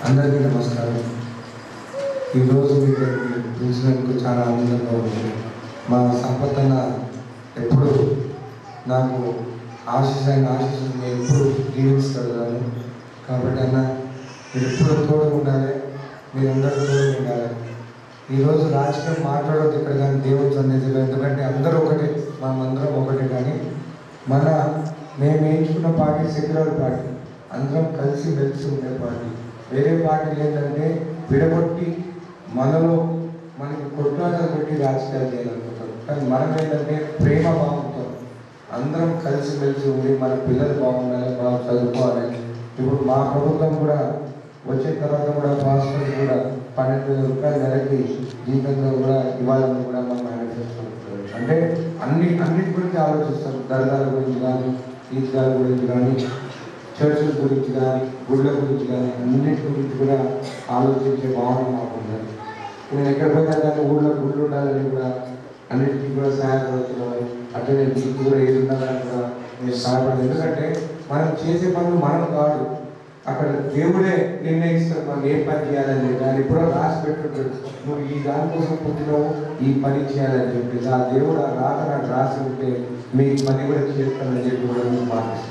అందరికీ నమస్కారం ఈరోజు మీకు మీరు పిలిచినందుకు చాలా ఆనందంగా ఉంది మా సంపదన ఎప్పుడు నాకు ఆశీస్ అయిన ఆశీస్సులు నేను ఎప్పుడు జీవిస్తాను కాబట్టి అన్న మీరు ఎప్పుడు తోడు ఉండాలి మీరందరూ తోడు ఉండాలి ఈరోజు రాజకీయం మాట్లాడొద్దు ఇక్కడ కానీ దేవుడి సన్నిధిలో ఎందుకంటే అందరూ ఒకటే మనమందరం ఒకటే కానీ మన మేము ఎంచుకున్న పార్టీ సెక్యులర్ పార్టీ అందరం కలిసి మెలిసి ఉండే పార్టీ వేరే పార్టీలు ఏంటంటే విడగొట్టి మనలో మనకి కొట్లాటలు పెట్టి రాజకీయాలు చేయాలనుకుంటారు కానీ మనం ఏంటంటే ప్రేమ బాగుంటాం అందరం కలిసి మెలిసి ఉండి మన పిల్లలు బాగుండాలి బాగా చదువుకోవాలి ఇప్పుడు మా ప్రభుత్వం కూడా వచ్చిన తర్వాత కూడా పాస్టర్ కూడా పన్నెండు వేల రూపాయల నెలకి జీతంతో కూడా ఇవ్వాలని కూడా మా మేనిఫెస్టో అంటే అన్ని అన్నిటి గురించి ఆలోచిస్తారు దర్గాల గురించి కానీ ఈద్గాల గురించి కానీ చర్చల గురించి కానీ గుళ్ళ గురించి కానీ అన్నిటి గురించి కూడా ఆలోచించే భావన మాకు ఉన్నది నేను ఎక్కడ పోయినా కానీ ఊళ్ళో గుళ్ళు ఉండాలని కూడా అన్నిటికీ కూడా సహాయపడుతున్నాను అట్లనే మీకు కూడా ఏది ఉండాలని కూడా మీరు సహాయపడదు ఎందుకంటే మనం చేసే పనులు మనం కాదు అక్కడ దేవుడే నిర్ణయిస్తాడు మనం ఏ పని చేయాలని దాన్ని ఎప్పుడో రాసి పెట్టుంటాడు నువ్వు ఈ దానికోసం పుట్టినావు ఈ పని చేయాలని చెప్పి ఆ దేవుడు ఆ రాత నాకు రాసి ఉంటే మీ పని కూడా చేస్తానని చెప్పి కూడా మీకు మాటిస్తాను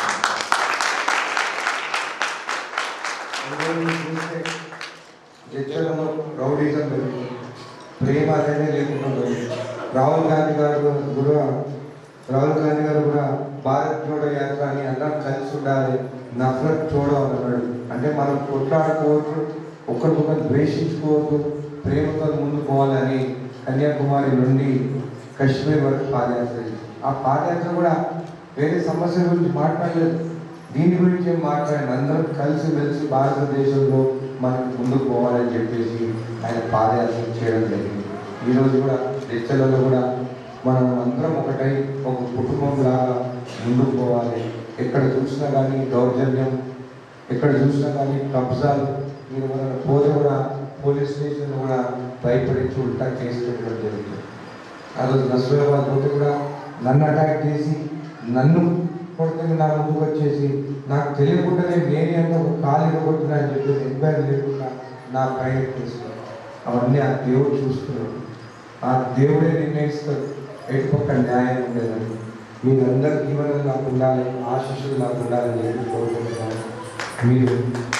చూస్తే చర్చలను రౌడీజం పెరుగుతుంది ప్రేమ అనేది లేకుండా పోయింది రాహుల్ గాంధీ గారు కూడా రాహుల్ గాంధీ గారు కూడా భారత్ జోడో యాత్ర అని అందరం కలిసి ఉండాలి నఫరత్ చూడో అని అన్నాడు అంటే మనం కొట్లాడుకోవద్దు ఒకరికొకరు ద్వేషించుకోవద్దు ప్రేమతో ముందు పోవాలని కన్యాకుమారి నుండి కశ్మీర్ వరకు పాదయాత్ర చేశారు. ఆ పాదయాత్ర కూడా వేరే సమస్యల గురించి మాట్లాడలేదు దీని గురించి ఏం మాట్లాడండి అందరం కలిసి మెలిసి భారతదేశంలో మనకి ముందుకు పోవాలని చెప్పేసి ఆయన పాదయాత్ర చేయడం జరిగింది ఈరోజు కూడా చర్చలలో కూడా మనం అందరం ఒకటై ఒక కుటుంబం లాగా ముందుకు పోవాలి ఎక్కడ చూసినా కానీ దౌర్జన్యం ఎక్కడ చూసినా కానీ కబ్జాలు మీరు మన పోతే కూడా పోలీస్ స్టేషన్ కూడా భయపడించి ఉల్టా కేసు పెట్టడం జరుగుతుంది ఆ రోజు నస్రులాబాద్ పోతే కూడా నన్ను అటాక్ చేసి నన్ను కొడితే నా ముందుకు వచ్చేసి నాకు తెలియకుండానే నేనే అంటే ఒక కాలు కొట్టినా అని చెప్పేసి ఎంక్వైరీ లేకుండా నా పైన తీసుకున్నాను అవన్నీ ఆ దేవుడు చూస్తున్నాడు ఆ దేవుడే నిర్ణయిస్తాడు ఎటుపక్క న్యాయం ఉండేదని మీరందరి జీవనం నాకు ఉండాలి ఆశీస్సులు నాకు ఉండాలని చెప్పి కోరుకుంటున్నాను మీరు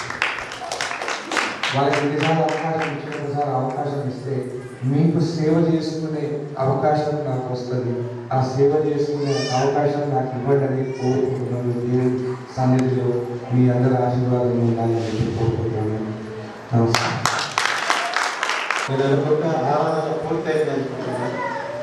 వాళ్ళకి ఎన్నిసార్లు అవకాశం ఇచ్చినసారి అవకాశం ఇస్తే మీకు సేవ చేసుకునే అవకాశం నాకు వస్తుంది ఆ సేవ చేసుకునే అవకాశం నాకు ఇవ్వండి అని కోరుకుంటున్నాను దేవుని సన్నిధిలో మీ అందరి ఆశీర్వాదం ఉండాలని చెప్పి కోరుకుంటున్నాను నమస్కారం నేను అనుకుంటా ఆరాధన పూర్తయింది అనుకుంటున్నాను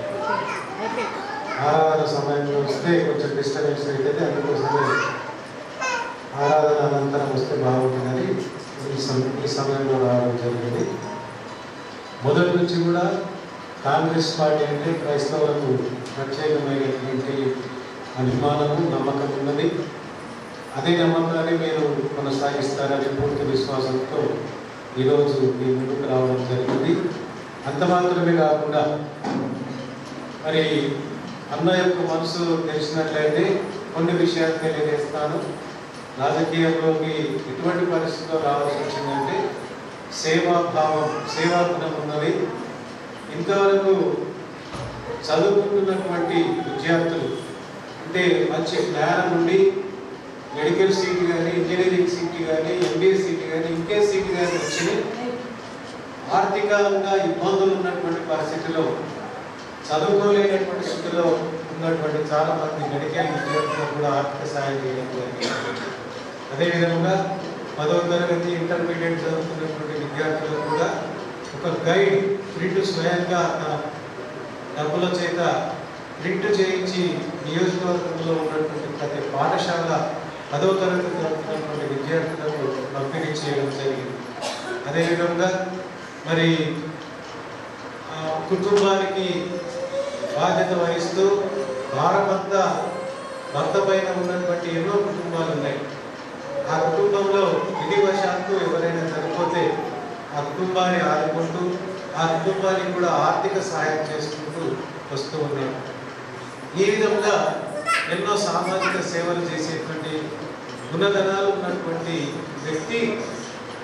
ఆరాధన సమయంలో వస్తే కొంచెం డిస్టర్బెన్స్ అవుతుంది అందుకోసమే ఆరాధన అనంతరం వస్తే బాగుంటుందని ఈ సమ- ఈ సమయంలో రావడం జరిగింది మొదటి నుంచి కూడా కాంగ్రెస్ పార్టీ అంటే క్రైస్తవులకు ప్రత్యేకమైనటువంటి అభిమానము నమ్మకం ఉన్నది అదే నమ్మకాన్ని మీరు కొనసాగిస్తారని పూర్తి విశ్వాసంతో ఈరోజు మీ ముందుకు రావడం జరిగింది అంత మాత్రమే కాకుండా మరి అన్న యొక్క మనసు తెలిసినట్లయితే కొన్ని విషయాలు తెలియజేస్తాను రాజకీయంలోకి ఎటువంటి పరిస్థితిలో రావాల్సి వచ్చిందంటే సేవాభావం సేవాగుణం ఉన్నది ఇంతవరకు చదువుకుంటున్నటువంటి విద్యార్థులు అంటే మంచి జ్ఞానం ఉండి మెడికల్ సీట్ కానీ ఇంజనీరింగ్ సీట్ కానీ ఎంబీఏ సీట్ కానీ ఇంకే సీట్ కానీ వచ్చి ఆర్థికంగా ఇబ్బందులు ఉన్నటువంటి పరిస్థితిలో చదువుకోలేనటువంటి స్థితిలో ఉన్నటువంటి చాలా మంది మెడికల్ విద్యార్థులకు కూడా ఆర్థిక సహాయం చేయడం జరిగింది అదేవిధంగా పదవ తరగతి ఇంటర్మీడియట్ చదువుతున్నటువంటి విద్యార్థులకు కూడా ఒక గైడ్ ప్రింట్ స్వయంగా తన డబ్బుల చేత ప్రింట్ చేయించి నియోజకవర్గంలో ఉన్నటువంటి ప్రతి పాఠశాల పదవ తరగతి చదువుతున్నటువంటి విద్యార్థులకు పంపిణీ చేయడం జరిగింది అదేవిధంగా మరి ఆ, కుటుంబానికి బాధ్యత వహిస్తూ భారమంతా భర్త పైన ఉన్నటువంటి ఎన్నో కుటుంబాలు ఉన్నాయి ఆ కుటుంబంలో విధివశాత్తు ఎవరైనా చనిపోతే ఆ కుటుంబాన్ని ఆదుకుంటూ ఆ కుటుంబానికి కూడా ఆర్థిక సహాయం చేసుకుంటూ వస్తూ ఉన్నాం ఈ విధంగా ఎన్నో సామాజిక సేవలు చేసేటువంటి గుణగణాలు ఉన్నటువంటి వ్యక్తి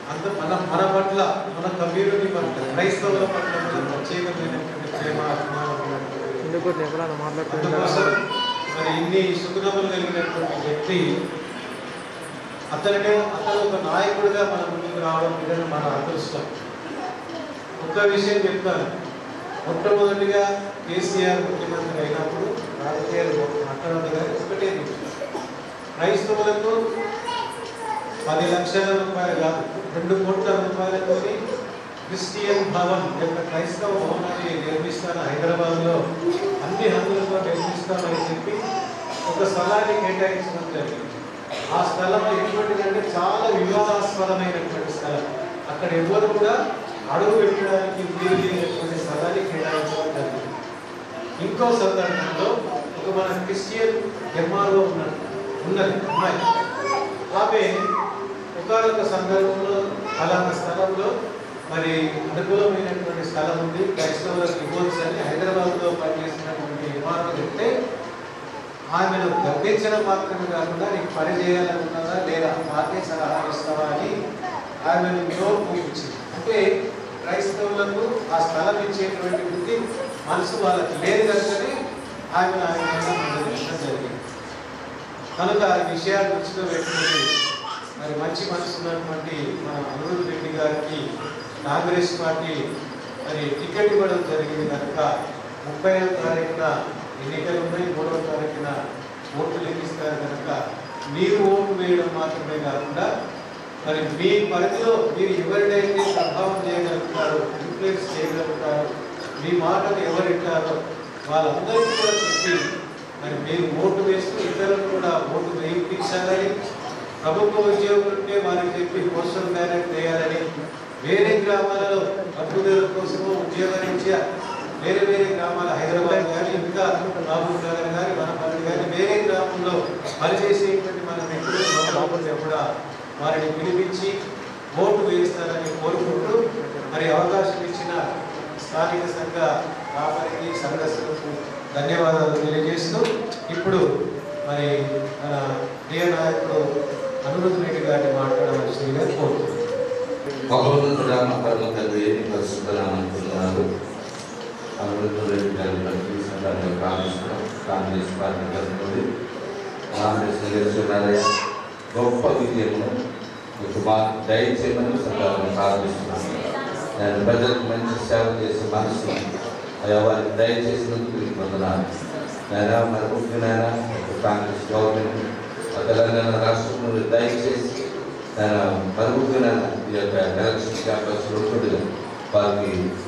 అంత మన మన పట్ల మన కమ్యూనిటీ పట్ల క్రైస్తవుల పట్ల మన ప్రత్యేకమైనటువంటి ప్రేమ అభిమానం ఉన్నటువంటి ఎందుకు ఎప్పుడైనా మాట్లాడుతున్నా అందుకోసం మరి ఇన్ని సుగుణములు కలిగినటువంటి వ్యక్తి అతనినే అతను ఒక నాయకుడిగా మన ముందుకు రావడం మీద మన అదృష్టం ఒక్క విషయం చెప్తాను మొట్టమొదటిగా కేసీఆర్ ముఖ్యమంత్రి అయినప్పుడు రాజకీయాలు మాట్లాడదు కానీ ఒకటే విషయం. క్రైస్తవులకు పది లక్షల రూపాయలు కాదు రెండు కోట్ల రూపాయలతో క్రిస్టియన్ భవన్ యొక్క క్రైస్తవ భవనాన్ని నిర్మిస్తాను హైదరాబాద్లో అన్ని హంగులతో నిర్మిస్తామని చెప్పి ఒక స్థలాన్ని కేటాయించడం జరిగింది ఆ స్థలం ఎటువంటిదంటే చాలా వివాదాస్పదమైనటువంటి స్థలం అక్కడ ఎవరు కూడా అడుగు పెట్టడానికి వీలు లేనటువంటి స్థలాన్ని కేటాయించడం జరిగింది ఇంకో సందర్భంలో ఒక మన క్రిస్టియన్ ఎంఆర్ఓ ఉన్నాడు ఉన్నది అమ్మాయి ఆమె ఒకనొక సందర్భంలో అలాంటి స్థలంలో మరి అనుకూలమైనటువంటి స్థలం ఉంది క్రైస్తవులకు ఇవ్వచ్చు అని హైదరాబాద్లో పనిచేసినటువంటి ఎంఆర్ఓ చెప్తే ఆమెను గర్భించడం మాత్రమే కాకుండా నీకు పని చేయాలనుకున్నదా లేదా మాకే సలహా ఇస్తావా అని ఆమెను నోరు పూపించింది అంటే క్రైస్తవులకు ఆ స్థలం ఇచ్చేటువంటి బుద్ధి మనసు వాళ్ళకి లేదు కనుకనే ఆమెను ఆయన ముందుకు జరిగింది కనుక ఈ విషయాలు దృష్టిలో పెట్టుకుని మరి మంచి మనసు ఉన్నటువంటి మన అనురుద్ రెడ్డి గారికి కాంగ్రెస్ పార్టీ మరి టికెట్ ఇవ్వడం జరిగింది కనుక ముప్పై తారీఖున ఎన్నికలు ఉన్నాయి మూడవ తారీఖున ఓట్లు లెక్కిస్తారు కనుక మీరు ఓటు వేయడం మాత్రమే కాకుండా మరి మీ పరిధిలో మీరు ఎవరినైతే ప్రభావం చేయగలుగుతారో ఇన్ఫ్లుయెన్స్ చేయగలుగుతారో మీ మాటలు ఎవరు వింటారో వాళ్ళందరికీ కూడా చెప్పి మరి మీరు ఓటు వేస్తూ ఇతరులను కూడా ఓటు వేయించాలని ప్రభుత్వ ఉద్యోగులు ఉంటే వారికి చెప్పి పోస్టల్ బ్యాలెట్ వేయాలని వేరే గ్రామాలలో అభ్యుదయుల కోసమో ఉద్యోగరీత్యా వేరే వేరే గ్రామాల హైదరాబాద్ కానీ ఇంకా మహబూబ్ నగర్ కానీ వనపల్లి కానీ వేరే గ్రామంలో పనిచేసేటువంటి మన మిత్రులు బాబులు కూడా వారిని పిలిపించి ఓటు వేస్తారని కోరుకుంటూ మరి అవకాశం ఇచ్చిన స్థానిక సంఘ కాపరికి సంఘస్థులకు ధన్యవాదాలు తెలియజేస్తూ ఇప్పుడు మరి మన ప్రియ నాయకుడు అనురుద్ రెడ్డి గారిని మాట్లాడవలసిందిగా కోరుతున్నాను మహోన్నతుడా మా పరమ తండ్రి నీ పరిశుద్ధ నామంటున్నారు అమృత రెడ్డి గారి బట్టి సంఘాన్ని ప్రార్థిస్తున్నాం కాంగ్రెస్ పార్టీ తరఫున కాంగ్రెస్ నిలుస్తున్నారయ్యా గొప్ప విజయము మీకు మా దయచేయమని సంఘాన్ని ప్రార్థిస్తున్నాను నేను ప్రజలకు మంచి సేవ చేసే మనసు అయ్యా వారికి దయచేసినందుకు మీకు వందనాలు నేను మరి ముఖ్యమైన కాంగ్రెస్ గవర్నమెంట్ ఆ తెలంగాణ రాష్ట్రంలో దయచేసి నేను మరి ముఖ్యమైన ఈ యొక్క ఎలక్షన్ క్యాంపస్ ఉంటుండగా వారికి